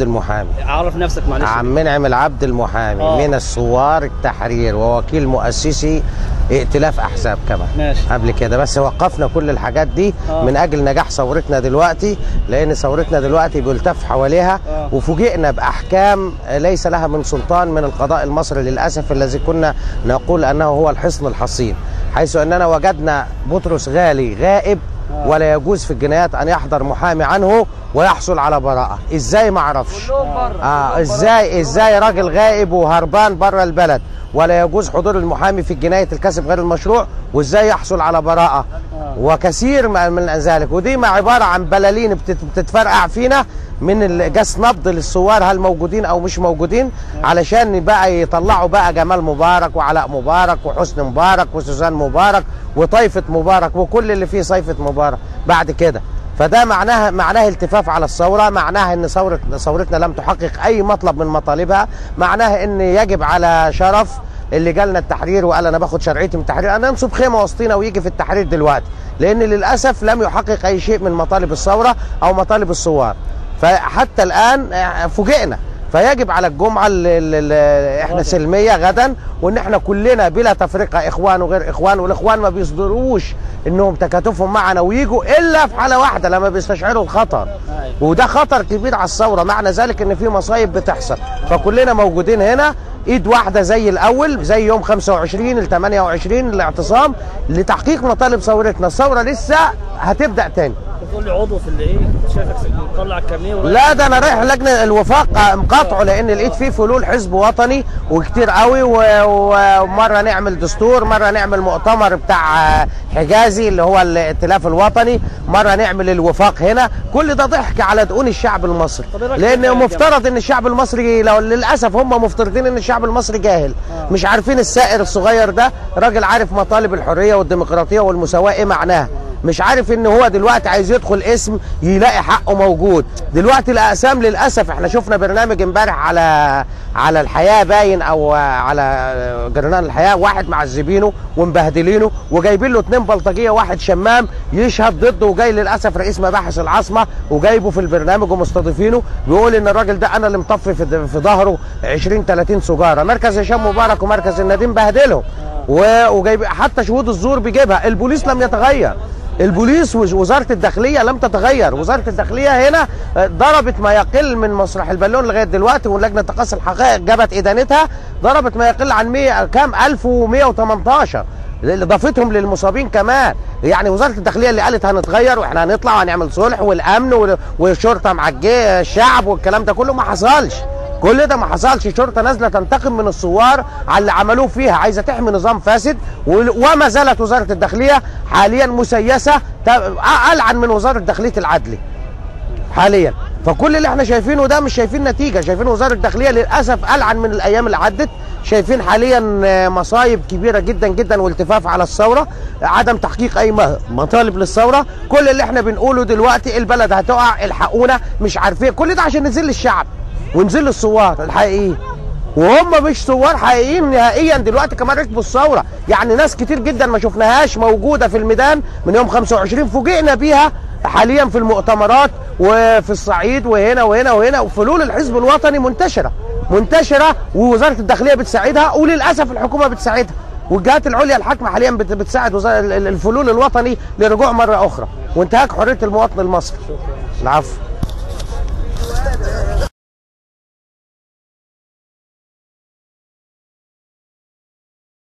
العبد المحامي عرف نفسك معلش عم منعم العبد المحامي آه. من الثوار التحرير ووكيل مؤسسي ائتلاف احزاب كمان ماشي. قبل كده بس وقفنا كل الحاجات دي آه. من اجل نجاح ثورتنا دلوقتي لان ثورتنا دلوقتي بيلتف حواليها آه. وفوجئنا باحكام ليس لها من سلطان من القضاء المصري للاسف الذي كنا نقول انه هو الحصن الحصين حيث اننا وجدنا بطرس غالي غائب ولا يجوز في الجنايات ان يحضر محامي عنه ويحصل على براءه ازاي ما اعرفش اه ازاي ازاي راجل غائب وهربان بره البلد ولا يجوز حضور المحامي في جنايه الكسب غير المشروع وازاي يحصل على براءه وكثير ما- من ذلك ودي ما عباره عن بلالين بتت- بتتفرقع فينا من ال- جس نبض للثوار هل موجودين او مش موجودين علشان بقى يطلعوا بقى جمال مبارك وعلاء مبارك وحسن مبارك وسوزان مبارك وطائفه مبارك وكل اللي فيه صيفه مبارك بعد كده فده معناها معناه التفاف على الثوره معناها ان ثوره ثورتنا لم تحقق اي مطلب من مطالبها معناها ان يجب على شرف اللي جالنا التحرير وقال انا باخد شرعيتي من التحرير انا انصب خيمه وسطينا ويجي في التحرير دلوقتي لان للاسف لم يحقق اي شيء من مطالب الثوره او مطالب الثوار فحتى الان آه، فوجئنا فيجب على الجمعه اللي اللي احنا سلميه غدا وان احنا كلنا بلا تفرقه اخوان وغير اخوان والاخوان ما بيصدروش انهم تكاتفهم معنا ويجوا الا في حاله واحده لما بيستشعروا الخطر وده خطر كبير على الثوره معنى ذلك ان في مصايب بتحصل فكلنا موجودين هنا ايد واحده زي الاول زي يوم 25 ل 28 الاعتصام لتحقيق مطالب ثورتنا الثوره لسه هتبدا تاني بتقول لي عضو في اللي ايه شايفك مطلع الكارنيه ورايح. لا ده انا رايح لجنه الوفاق مقاطعه لان لقيت فيه فلول حزب وطني وكتير قوي و- و- ومره نعمل دستور مره نعمل مؤتمر بتاع آه، حجازي اللي هو الائتلاف الوطني مره نعمل الوفاق هنا كل ده ضحك على دقون الشعب المصري طب إيه رأيك في لان الكلام ده؟ مفترض ان الشعب المصري لو للاسف هم مفترضين ان الشعب المصري جاهل مش عارفين السائر الصغير ده راجل عارف مطالب الحريه والديمقراطيه والمساواه ايه معناها مش عارف ان هو دلوقتي عايز يدخل اسم يلاقي حقه موجود دلوقتي الاقسام للاسف احنا شفنا برنامج امبارح على على الحياه باين او على جرنان الحياه واحد معذبينه ومبهدلينه وجايبين له اتنين بلطجيه واحد شمام يشهد ضده وجاي للاسف رئيس مباحث العاصمه وجايبه في البرنامج ومستضيفينه بيقول ان الراجل ده انا اللي مطفي في في ظهره 20 30 سجاره مركز هشام مبارك ومركز النديم بهدلهم و- وجايب حتى شهود الزور بيجيبها البوليس لم يتغير البوليس ووزاره الداخليه لم تتغير وزاره الداخليه هنا آه، ضربت ما يقل من مسرح البالون لغايه دلوقتي ولجنه تقصي الحقائق جابت ادانتها ضربت ما يقل عن 100 كام 1118 اللي ضافتهم للمصابين كمان يعني وزاره الداخليه اللي قالت هنتغير واحنا هنطلع وهنعمل صلح والامن وال- والشرطه مع الجي- الشعب والكلام ده كله ما حصلش كل ده ما حصلش شرطه نازله تنتقم من الثوار على اللي عملوه فيها عايزه تحمي نظام فاسد وال- وما زالت وزاره الداخليه حاليا مسيسه ت- العن من وزاره داخليه العدلي حاليا فكل اللي احنا شايفينه ده مش شايفين نتيجه شايفين وزاره الداخليه للاسف العن من الايام اللي عدت شايفين حاليا آه، مصايب كبيره جدا جدا والتفاف على الثوره عدم تحقيق اي م- مطالب للثوره كل اللي احنا بنقوله دلوقتي البلد هتقع الحقونا مش عارفين كل ده عشان نذل الشعب ونذل الثوار الحقيقيين وهم مش ثوار حقيقيين نهائيا دلوقتي كمان ركبوا الثوره يعني ناس كتير جدا ما شفناهاش موجوده في الميدان من يوم 25 فوجئنا بيها حاليا في المؤتمرات وفي الصعيد وهنا وهنا وهنا وفلول الحزب الوطني منتشره منتشره ووزاره الداخليه بتساعدها وللاسف الحكومه بتساعدها والجهات العليا الحاكمه حاليا بت- بتساعد وزارة ال- ال- الفلول الوطني لرجوع مره اخرى وانتهاك حريه المواطن المصري العفو